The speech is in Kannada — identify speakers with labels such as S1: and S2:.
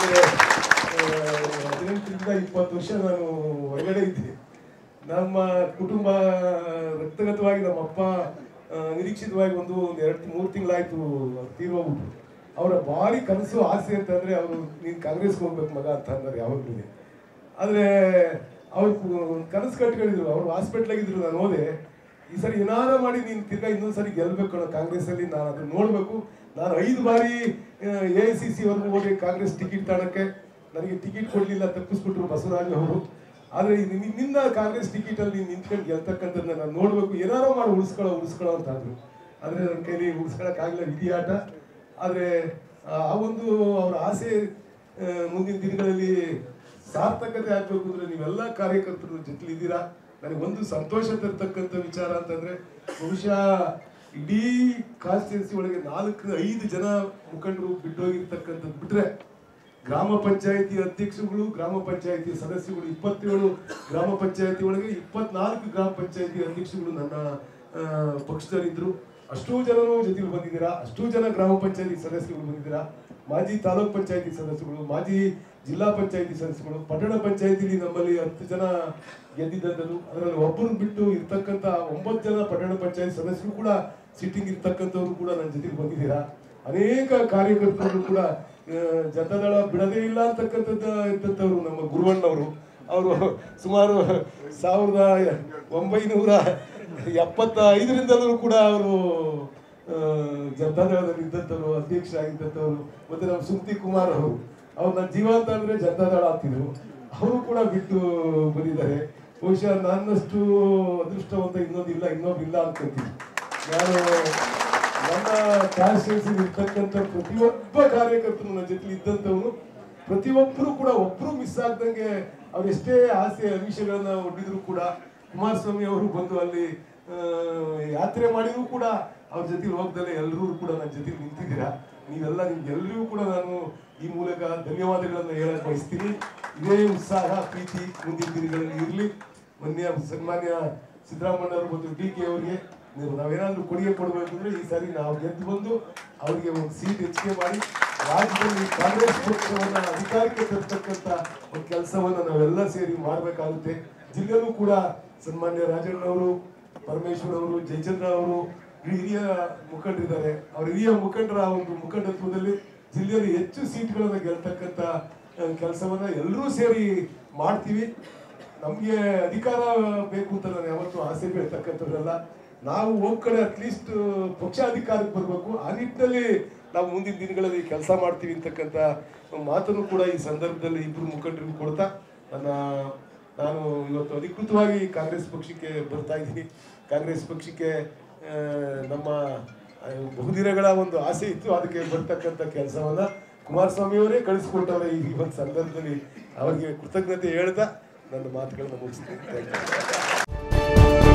S1: ಯಾಕಂದ್ರೆ ಆ, ಹದಿನೆಂಟರಿಂದ ಇಪ್ಪತ್ತು ವರ್ಷ ನಾನು ಹೊರಗಡೆ ಇದ್ದೆ ನಮ್ಮ ಕುಟುಂಬ ರಕ್ತಗತವಾಗಿ ನಮ್ಮ ಅಪ್ಪ ಆ, ನಿರೀಕ್ಷಿತವಾಗಿ ಒಂದು ಒಂದು ಎರಡು ಮೂರು ತಿಂಗಳಾಯ್ತು ತೀರೋಗ್ಬಿಟ್ರು ಅವರ ಭಾರಿ ಕನಸು ಆಸೆ ಅಂತಂದ್ರೆ ಅವರು ನೀನು ಕಾಂಗ್ರೆಸ್ಗೆ ಹೋಗ್ಬೇಕು ಮಗ ಅಂತ ಅಂತಾರೆ ಯಾವಾಗಲೂ ಆದರೆ ಅವ್ರು ಕನಸು ಕಟ್ಕೊಂಡಿದ್ರು ಅವ್ರು ಹಾಸ್ಪಿಟ್ಲಾಗಿದ್ರು ನಾನು ಹೋದೆ ಈ ಸರಿ ಏನಾರ ಮಾಡಿ ನೀನು ತಿರ್ಗಾ ಇನ್ನೊಂದು ಸರಿ ಗೆಲ್ಬೇಕು ಅನ್ನೋ ಕಾಂಗ್ರೆಸ್ಸಲ್ಲಿ ನಾನು ಅದನ್ನ ನೋಡಬೇಕು ನಾನು ಐದು ಬಾರಿ ಎ ಐ ಸಿ ಸಿ ವರ್ಗು ಹೋಗಿ ಕಾಂಗ್ರೆಸ್ ಟಿಕೆಟ್ ತಗೊಳಕ್ಕೆ ನನಗೆ ಟಿಕೆಟ್ ಕೊಡಲಿಲ್ಲ ತಪ್ಪಿಸ್ಬಿಟ್ರು ಬಸವರಾಜ್ ಅವರು ಆದರೆ ನಿನ್ನ ಕಾಂಗ್ರೆಸ್ ಟಿಕೆಟಲ್ಲಿ ನೀನು ನಿಂತ್ಕೊಂಡು ಗೆಲ್ತಕ್ಕಂಥದ್ದನ್ನ ನಾನು ನೋಡಬೇಕು ಏನಾರೋ ಮಾಡಿ ಉಳಿಸ್ಕೊಳ್ಳೋ ಉಳಿಸ್ಕೊಳ್ಳೋ ಅಂತ ಅಂದ್ರು ಆದರೆ ನನ್ನ ಕೈಲಿ ಉಳಿಸ್ಕೊಳಕ್ಕಾಗಲಿಲ್ಲ ವಿಧಿಯಾಟ ಆದರೆ ಆ ಒಂದು ಅವರ ಆಸೆ ಆ, ಮುಂದಿನ ದಿನಗಳಲ್ಲಿ ಸಾರ್ಥಕತೆ ಆಗ್ಬೇಕು ಅಂದ್ರೆ ನೀವೆಲ್ಲ ಕಾರ್ಯಕರ್ತರು ಜೊತೆಲಿದ್ದೀರಾ ನನಗೆ ಒಂದು ಸಂತೋಷ ತರ್ತಕ್ಕಂಥ ವಿಚಾರ ಅಂತಂದ್ರೆ ಬಹುಶಃ ಇಡೀ ಕಾನ್ಸ್ಟಿಟ್ಯೂನ್ಸಿ ಒಳಗೆ ನಾಲ್ಕು ಐದು ಜನ ಮುಖಂಡರು ಬಿಟ್ಟೋಗಿರ್ತಕ್ಕಂಥದ್ದು ಬಿಟ್ರೆ ಗ್ರಾಮ ಪಂಚಾಯತಿ ಅಧ್ಯಕ್ಷರುಗಳು ಗ್ರಾಮ ಪಂಚಾಯತಿ ಸದಸ್ಯರುಗಳು ಇಪ್ಪತ್ತೇಳು ಗ್ರಾಮ ಪಂಚಾಯತಿ ಒಳಗೆ ಇಪ್ಪತ್ನಾಲ್ಕು ಗ್ರಾಮ ಪಂಚಾಯತಿ ಅಧ್ಯಕ್ಷರುಗಳು ನನ್ನ ಆ, ಪಕ್ಷದಲ್ಲಿದ್ರು ಅಷ್ಟೂ ಜನರು ಜೊತೆಗೆ ಬಂದಿದ್ದೀರಾ ಅಷ್ಟೂ ಜನ ಗ್ರಾಮ ಪಂಚಾಯತಿ ಸದಸ್ಯರುಗಳು ಬಂದಿದ್ದೀರಾ ಮಾಜಿ ತಾಲೂಕ್ ಪಂಚಾಯತಿ ಸದಸ್ಯರುಗಳು ಮಾಜಿ ಜಿಲ್ಲಾ ಪಂಚಾಯತಿ ಸದಸ್ಯರುಗಳು ಪಟ್ಟಣ ಪಂಚಾಯತಿಲಿ ನಮ್ಮಲ್ಲಿ ಹತ್ತು ಜನ ಗೆದ್ದಿದ್ದಂಥದ್ದು ಅದರಲ್ಲಿ ಒಬ್ಬರು ಬಿಟ್ಟು ಇರ್ತಕ್ಕಂಥ ಒಂಬತ್ತು ಜನ ಪಟ್ಟಣ ಪಂಚಾಯತ್ ಸದಸ್ಯರು ಕೂಡ ಸಿಟ್ಟಿಂಗ್ ಇರ್ತಕ್ಕಂಥವ್ರು ಕೂಡ ನನ್ನ ಜೊತೆಗೆ ಬಂದಿದ್ದೀರಾ ಅನೇಕ ಕಾರ್ಯಕರ್ತರು ಕೂಡ ಆ, ಜನತಾದಳ ಬಿಡದೇ ಇಲ್ಲ ಅಂತಕ್ಕಂಥದ್ದು ಇದ್ದಂಥವ್ರು ನಮ್ಮ ಗುರುವಣ್ಣವರು ಅವರು ಸುಮಾರು ಸಾವಿರದ ಒಂಬೈನೂರ ಎಪ್ಪತ್ತ ಐದರಿಂದಲೂ ಕೂಡ ಅವರು ಜನತಾದಳದಲ್ಲಿ ಇದ್ದಂಥವ್ರು ಅಧ್ಯಕ್ಷ ಆಗಿದ್ದಂಥವ್ರು ಮತ್ತೆ ನಮ್ಮ ಸುಮತಿ ಕುಮಾರ್ ಅವರು ಅವ್ರು ನನ್ನ ಜೀವ ಅಂತ ಅಂದ್ರೆ ಜನತಾದಳ ಆಗ್ತಿದ್ರು ಅವರು ಕೂಡ ಬಿಟ್ಟು ಬಂದಿದ್ದಾರೆ ಬಹುಶಃ ನನ್ನಷ್ಟು ಅದೃಷ್ಟವಂತ ಇನ್ನೊಂದಿಲ್ಲ ಇನ್ನೊಬ್ಬಿಲ್ಲ ಅನ್ಕೊಂತೀನಿ ನಾನು ನನ್ನ ಕಾನ್ಸ್ಟಿಟ್ಯೂನ್ಸಿ ಇರ್ತಕ್ಕಂಥ ಪ್ರತಿಯೊಬ್ಬ ಕಾರ್ಯಕರ್ತರು ನನ್ನ ಜೊತೆ ಇದ್ದಂಥವನು ಪ್ರತಿಯೊಬ್ಬರು ಕೂಡ ಒಬ್ರು ಮಿಸ್ ಆಗ್ದಂಗೆ ಅವ್ರು ಎಷ್ಟೇ ಆಸೆ ಅಮಿಷಗಳನ್ನ ಒಡ್ಡಿದ್ರು ಕೂಡ ಕುಮಾರಸ್ವಾಮಿ ಅವರು ಬಂದು ಅಲ್ಲಿ ಆ, ಯಾತ್ರೆ ಮಾಡಿದ್ರು ಕೂಡ ಅವ್ರ ಜೊತೆ ಹೋಗ್ದಲೆ ಎಲ್ಲರೂ ಕೂಡ ನನ್ನ ಜೊತೆ ನಿಂತಿದ್ದೀರಾ ನೀವೆಲ್ಲ ನಿಮ್ಗೆಲ್ಲರಿಗೂ ಕೂಡ ನಾನು ಈ ಮೂಲಕ ಧನ್ಯವಾದಗಳನ್ನ ಹೇಳಕ್ ಬಯಸ್ತೀನಿ ಇದೇ ಉತ್ಸಾಹ ಪ್ರೀತಿ ಮುಂದಿನ ದಿನಗಳಲ್ಲಿ ಇರಲಿ ಮೊನ್ನೆ ಸನ್ಮಾನ್ಯ ಸಿದ್ದರಾಮಯ್ಯ ಅವರು ಮತ್ತು ಡಿ ಕೆ ಅವರಿಗೆ ನೀವು ನಾವೇನಾದ್ರೂ ಕೊಡುಗೆ ಕೊಡಬೇಕು ಅಂದ್ರೆ ಈ ಸಾರಿ ನಾವು ಗೆದ್ದು ಬಂದು ಅವರಿಗೆ ಒಂದು ಸೀಟ್ ಹೆಚ್ಚಿಗೆ ಮಾಡಿ ರಾಜ್ಯದಲ್ಲಿ ಕಾಂಗ್ರೆಸ್ ಪಕ್ಷವನ್ನ ಅಧಿಕಾರಕ್ಕೆ ತರ್ತಕ್ಕಂಥ ಒಂದು ಕೆಲಸವನ್ನ ನಾವೆಲ್ಲ ಸೇರಿ ಮಾಡಬೇಕಾಗುತ್ತೆ ಜಿಲ್ಲೆಯಲ್ಲೂ ಕೂಡ ಸನ್ಮಾನ್ಯ ರಾಜಣ್ಣವರು ಪರಮೇಶ್ವರ್ ಅವರು ಜಯಚಂದ್ರ ಅವರು ಹಿರಿಯ ಮುಖಂಡರಿದ್ದಾರೆ ಅವ್ರ ಹಿರಿಯ ಮುಖಂಡರ ಒಂದು ಮುಖಂಡತ್ವದಲ್ಲಿ ಜಿಲ್ಲೆಯಲ್ಲಿ ಹೆಚ್ಚು ಸೀಟ್ಗಳನ್ನ ಗೆಲ್ತಕ್ಕಂಥ ಕೆಲಸವನ್ನ ಎಲ್ಲರೂ ಸೇರಿ ಮಾಡ್ತೀವಿ ನಮ್ಗೆ ಅಧಿಕಾರ ಬೇಕು ಅಂತ ನಾನು ಯಾವತ್ತೂ ಆಸೆ ಬೀಳ್ತಕ್ಕಂಥದ್ದಲ್ಲ ನಾವು ಹೋಗ್ ಕಡೆ ಅಟ್ಲೀಸ್ಟ್ ಪಕ್ಷ ಅಧಿಕಾರಕ್ಕೆ ಬರಬೇಕು ಆ ನಿಟ್ಟಿನಲ್ಲಿ ನಾವು ಮುಂದಿನ ದಿನಗಳಲ್ಲಿ ಕೆಲಸ ಮಾಡ್ತೀವಿ ಅಂತಕ್ಕಂಥ ಮಾತನ್ನು ಕೂಡ ಈ ಸಂದರ್ಭದಲ್ಲಿ ಇಬ್ಬರು ಮುಖಂಡರಿಗೂ ಕೊಡ್ತಾ ನನ್ನ ನಾನು ಇವತ್ತು ಅಧಿಕೃತವಾಗಿ ಕಾಂಗ್ರೆಸ್ ಪಕ್ಷಕ್ಕೆ ಬರ್ತಾ ಇದ್ದೀನಿ ಕಾಂಗ್ರೆಸ್ ಪಕ್ಷಕ್ಕೆ ಆ, ನಮ್ಮ ಆ, ಬಹುದಿನಗಳ ಒಂದು ಆಸೆ ಇತ್ತು ಅದಕ್ಕೆ ಬರ್ತಕ್ಕಂಥ ಕೆಲಸವನ್ನ ಕುಮಾರಸ್ವಾಮಿ ಅವರೇ ಕಳಿಸ್ಕೊಟ್ಟವ್ರೆ ಈ ಒಂದು ಸಂದರ್ಭದಲ್ಲಿ ಅವರಿಗೆ ಕೃತಜ್ಞತೆ ಹೇಳ್ತಾ ನನ್ನ ಮಾತುಗಳನ್ನ ಮುಗಿಸ್ತೀನಿ Thank you.